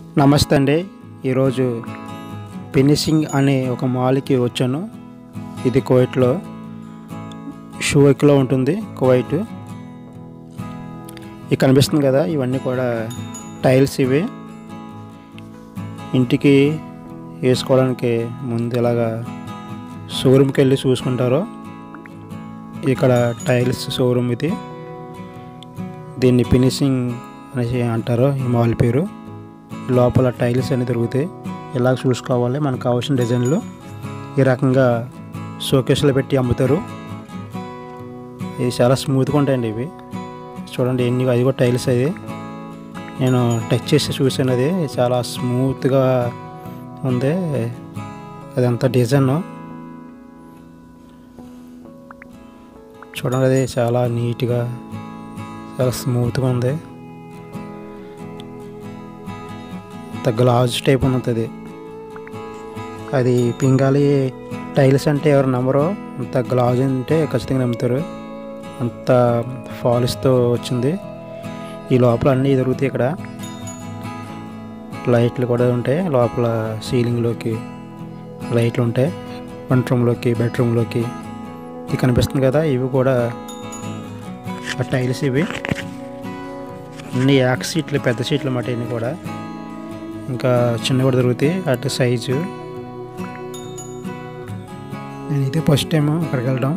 నమస్తే అండి ఈరోజు ఫినిషింగ్ అనే ఒక మాల్కి వచ్చాను ఇది కువైట్లో షూక్లో ఉంటుంది కువైట్ ఇది కనిపిస్తుంది కదా ఇవన్నీ కూడా టైల్స్ ఇవి ఇంటికి వేసుకోవడానికి ముందు ఇలాగా షోరూమ్కి వెళ్ళి చూసుకుంటారు ఇక్కడ టైల్స్ షోరూమ్ ఇది దీన్ని ఫినిషింగ్ అనేసి అంటారు ఈ మాల్ పేరు లోపల టైల్స్ అన్ని దొరుకుతాయి ఇలా చూసుకోవాలి మనకు కావాల్సిన డిజైన్లు ఈ రకంగా షోకేస్లో పెట్టి అమ్ముతారు ఇది చాలా స్మూత్గా ఉంటాయండి ఇవి చూడండి ఎన్ని అది కూడా టైల్స్ అది నేను టచ్ చేసి చూసాను అది చాలా స్మూత్గా ఉంది అదంతా డిజైన్ చూడండి అది చాలా నీట్గా చాలా స్మూత్గా ఉంది అంత గ్లాజ్ టైప్ ఉన్నది అది పింగాలి టైల్స్ అంటే ఎవరు నమ్మరో అంత గ్లాజ్ అంటే ఖచ్చితంగా నమ్ముతారు అంత ఫాలిస్తో వచ్చింది ఈ లోపల అన్నీ దొరుకుతాయి ఇక్కడ లైట్లు కూడా ఉంటాయి లోపల సీలింగ్లోకి లైట్లు ఉంటాయి వంట రూమ్లోకి బెడ్రూమ్లోకి ఇది కనిపిస్తుంది కదా ఇవి కూడా ఆ టైల్స్ ఇవి అన్ని యాక్ సీట్లు పెద్ద సీట్లు అన్నమాట ఇవి కూడా ఇంకా చిన్న కూడా దొరుకుతాయి అటు సైజు నేనైతే ఫస్ట్ టైం అక్కడికి వెళ్ళడం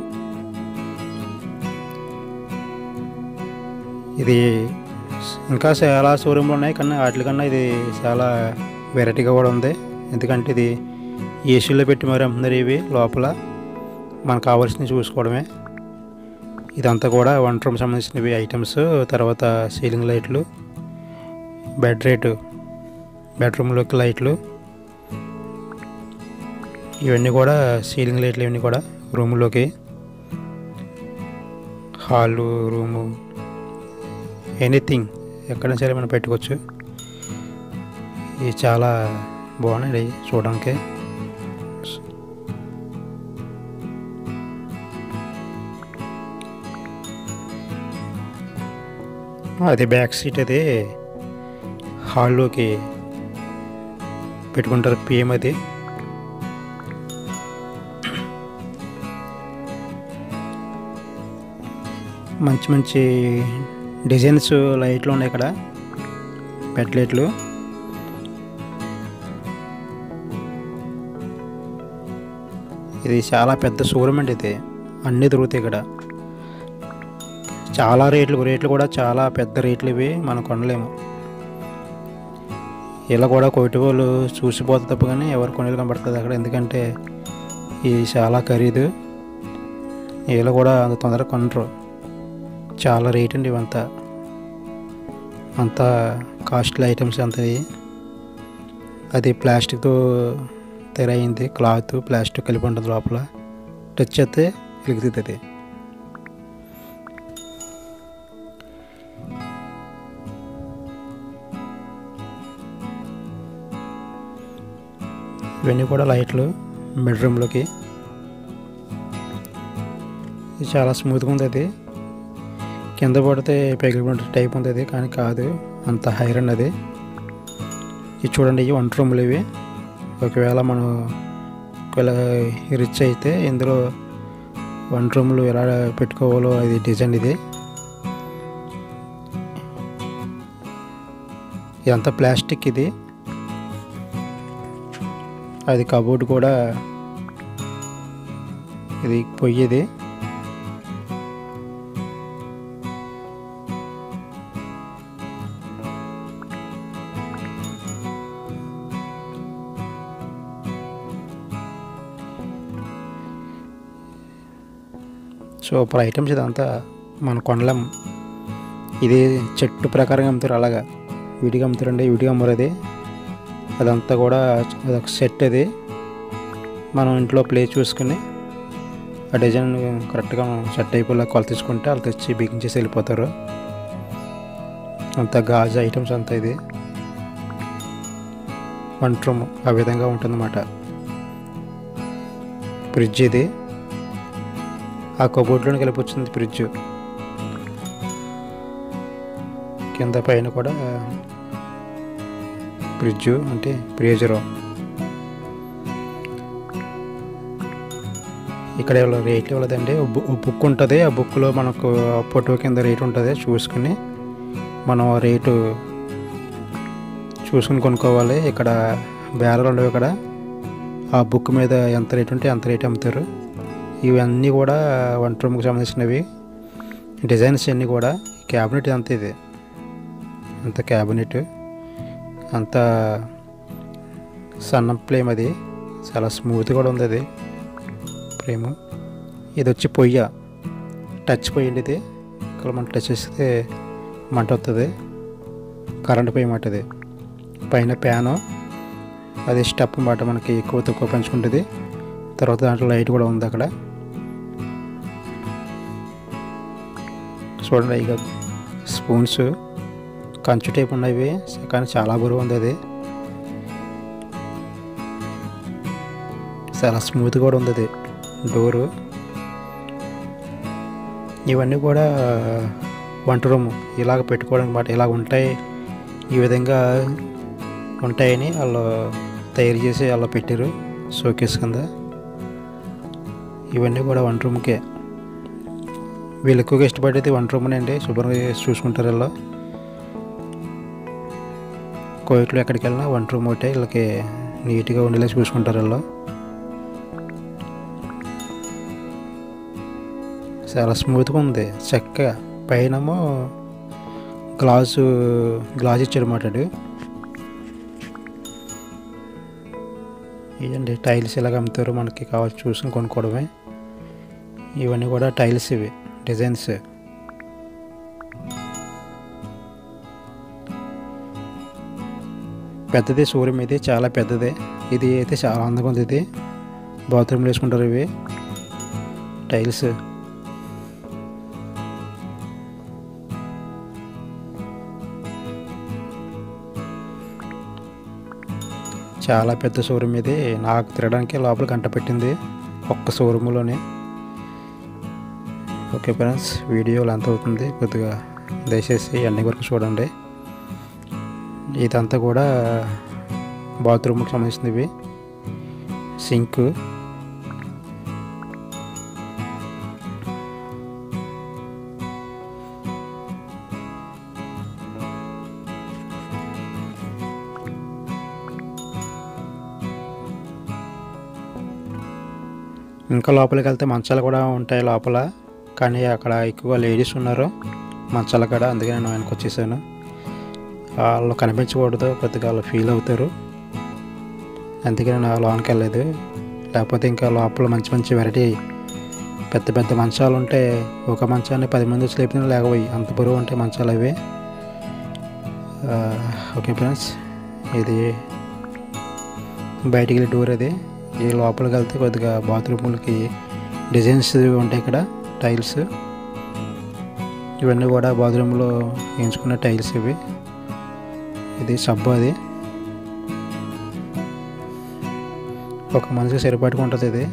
ఇది ఇంకా చాలా షోరూమ్లు ఉన్నాయి కానీ వాటికన్నా ఇది చాలా వెరైటీగా కూడా ఉంది ఎందుకంటే ఇది ఏసీలో పెట్టి మరి అమ్ముతున్నారు ఇవి లోపల మనకు కావాల్సినవి చూసుకోవడమే ఇదంతా కూడా వంట రూమ్ సంబంధించినవి ఐటమ్స్ తర్వాత సీలింగ్ లైట్లు బెడ్ రేటు బెడ్రూమ్లోకి లైట్లు ఇవన్నీ కూడా సీలింగ్ లైట్లు ఇవన్నీ కూడా రూమ్లోకి హాలు రూము ఎనీథింగ్ ఎక్కడైనా సరే మనం పెట్టుకోవచ్చు ఇవి చాలా బాగున్నాయి చూడడానికి అది బ్యాక్ సీట్ అది హాల్లోకి పెట్టుకుంటారు పిఎం అది మంచి మంచి డిజైన్స్ లైట్లు ఉన్నాయి ఇక్కడ బెడ్ లైట్లు ఇది చాలా పెద్ద షోరూమ్ అండి ఇది అన్నీ దొరుకుతాయి ఇక్కడ చాలా రేట్లు రేట్లు కూడా చాలా పెద్ద రేట్లు ఇవి మనం కొనలేము ఇలా కూడా కొట్టి వాళ్ళు చూసిపోతే తప్ప కానీ ఎవరు కొనేలు కనబడుతుంది అక్కడ ఎందుకంటే ఇది చాలా ఖరీదు వీళ్ళు కూడా అంత తొందరగా కొనరు చాలా రేట్ అండి ఇవంతా అంతా కాస్ట్లీ ఐటమ్స్ అంత ఇవి. అది ప్లాస్టిక్తో తయారైంది క్లాత్ ప్లాస్టిక్ కలిపి ఉంటుంది లోపల టచ్ చేస్తే వెలుగుతుంది అది ఇవన్నీ కూడా లైట్లు బెడ్రూమ్లోకి ఇది చాలా స్మూత్గా ఉంది అది కింద పడితే పగిలిపోయిన టైప్ ఉంది అది కానీ కాదు అంత హైరన్ అది ఇది చూడండి ఇవి వంట రూములు ఇవి ఒకవేళ మనం ఒకవేళ రిచ్ అయితే ఇందులో వంట రూములు ఎలా పెట్టుకోవాలో అది డిజైన్ ఇది ఇదంతా ప్లాస్టిక్ ఇది అది కబోర్డ్ కూడా ఇది పొయ్యిది సూపర్ ఐటమ్స్ ఇదంతా మనం కొనలేం ఇది చెట్టు ప్రకారంగా అమ్ముతారు అలాగా విడిగా అమ్ముతారండి విడిగా అమ్మరు అది అదంతా కూడా అదొక సెట్ అది మనం ఇంట్లో ప్లేస్ చూసుకుని ఆ డిజైన్ కరెక్ట్గా సెట్ అయిపోయేలా కొలత తీసుకుంటే వాళ్ళు తెచ్చి బిగించేసి వెళ్ళిపోతారు అంత గాజు ఐటమ్స్ అంతా ఇది వంట రూమ్ ఆ విధంగా ఉంటుందన్నమాట ఫ్రిడ్జ్ ఇది ఆ కబోర్డ్లోనే కలిపి వచ్చింది ఫ్రిడ్జ్ కింద పైన కూడా ఫ్రిడ్జ్ అంటే ఫ్రీజరు ఇక్కడ ఇవ్వ- రేట్ ఇవ్వలేదండి ఓ బు- ఓ బుక్ ఉంటుంది ఆ బుక్లో మనకు ఫోటో కింద రేట్ ఉంటుంది చూసుకుని మనం ఆ రేటు చూసుకుని కొనుక్కోవాలి ఇక్కడ బేరాలు ఉండవు ఇక్కడ ఆ బుక్ మీద ఎంత రేట్ ఉంటే అంత రేట్ అమ్ముతారు ఇవన్నీ కూడా వంట రూమ్కి సంబంధించినవి డిజైన్స్ అన్నీ కూడా క్యాబినెట్ అంత ఇది అంత క్యాబినెట్ అంత సన్న ఫ్లేమ్ అది చాలా స్మూత్ కూడా ఉంది అది ఫ్రేమ్ ఇది వచ్చి పొయ్య టచ్ పొయ్యి అండి ఇది ఇక్కడ మనం టచ్ చేస్తే మంట వస్తుంది కరెంట్ పొయ్యి మాట ఇది పైన ప్యాను అది స్టెప్ మాట మనకి ఎక్కువ తక్కువ పెంచుకుంటుంది తర్వాత దాంట్లో లైట్ కూడా ఉంది అక్కడ చూడండి ఇక స్పూన్స్ కంచు టైప్ ఉన్నవి కానీ చాలా బరువు ఉంది అది చాలా స్మూత్ కూడా ఉంది అది డోరు ఇవన్నీ కూడా వంట రూమ్ ఇలాగ పెట్టుకోవడానికి మాట ఇలాగ ఉంటాయి ఈ విధంగా ఉంటాయని వాళ్ళు తయారు చేసి అలా పెట్టారు షోకేస్ కింద ఇవన్నీ కూడా వంట రూమ్కే వీళ్ళు ఎక్కువగా ఇష్టపడేది వంట రూమ్నే అండి శుభ్రంగా చేసి చూసుకుంటారు వీళ్ళు కోయిట్లో ఎక్కడికి వెళ్ళినా వంట రూమ్ ఒకటే వీళ్ళకి నీట్గా ఉండేలా చూసుకుంటారు వీళ్ళు చాలా స్మూత్గా ఉంది చక్కగా పైనమో గ్లాసు గ్లాస్ ఇచ్చాడు మాట్లాడు ఇదండి టైల్స్ ఇలాగ అమ్ముతారు మనకి కావాల్సి చూసుకుని కొనుక్కోవడమే ఇవన్నీ కూడా టైల్స్ ఇవి డిజైన్స్ పెద్దది సూర్యం ఇది చాలా పెద్దది ఇది అయితే చాలా అందంగా ఉంది ఇది బాత్రూమ్లో వేసుకుంటారు ఇవి టైల్స్ చాలా పెద్ద షోరూమ్ ఇది నాకు తిరగడానికి లోపల గంట పెట్టింది ఒక్క షోరూంలోనే ఓకే ఫ్రెండ్స్ వీడియో లెంత్ అవుతుంది కొద్దిగా దయచేసి ఎండింగ్ వరకు చూడండి ఇదంతా కూడా బాత్రూమ్కి సంబంధించినవి సింక్ ఇంకా లోపలికి వెళ్తే మంచాలు కూడా ఉంటాయి లోపల కానీ అక్కడ ఎక్కువ లేడీస్ ఉన్నారు మంచాల కాడ అందుకే నేను ఆయనకు వచ్చేసాను వాళ్ళు కనిపించకూడదు కొద్దిగా వాళ్ళు ఫీల్ అవుతారు అందుకే నేను లోనికి వెళ్ళలేదు లేకపోతే ఇంకా లోపల మంచి మంచి వెరైటీ పెద్ద పెద్ద మంచాలు ఉంటే ఒక మంచాన్ని పది మంది వచ్చి లేపిన లేకపోయి అంత బరువు ఉంటాయి మంచాలు అవి ఆ, ఓకే ఫ్రెండ్స్ ఇది బయటికి వెళ్ళే డోర్ అది ఈ లోపలికి వెళ్తే కొద్దిగా బాత్రూములకి డిజైన్స్ ఉంటాయి ఇక్కడ టైల్స్ ఇవన్నీ కూడా బాత్రూంలో వేయించుకున్న టైల్స్ ఇవి ఇది సబ్బు అది ఒక మనిషికి సరిపట్టుకు ఉంటుంది ఇది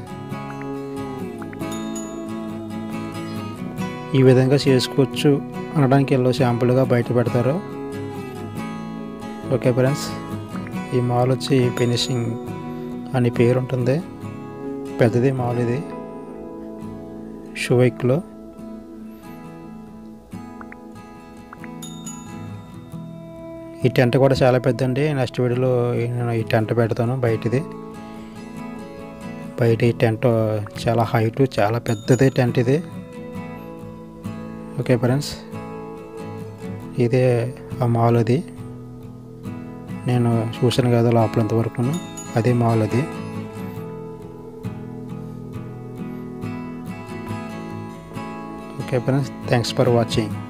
ఈ విధంగా చేసుకోవచ్చు అనడానికి ఎల్లో శాంపుల్గా బయట పెడతారు ఓకే ఫ్రెండ్స్ ఈ మాల్ వచ్చి ఫినిషింగ్ అని పేరు ఉంటుంది పెద్దది మాల్ ఇది షువైక్లో ఈ టెంట్ కూడా చాలా పెద్దండి నెక్స్ట్ వీడియోలో నేను ఈ టెంట్ పెడతాను బయటిది బయట ఈ టెంట్ చాలా హైట్ చాలా పెద్దది టెంట్ ఇది ఓకే ఫ్రెండ్స్ ఇదే ఆ మాల్ అది నేను చూసాను కదా లోపలంత వరకు అదే మాల్ అది okay friends thanks for watching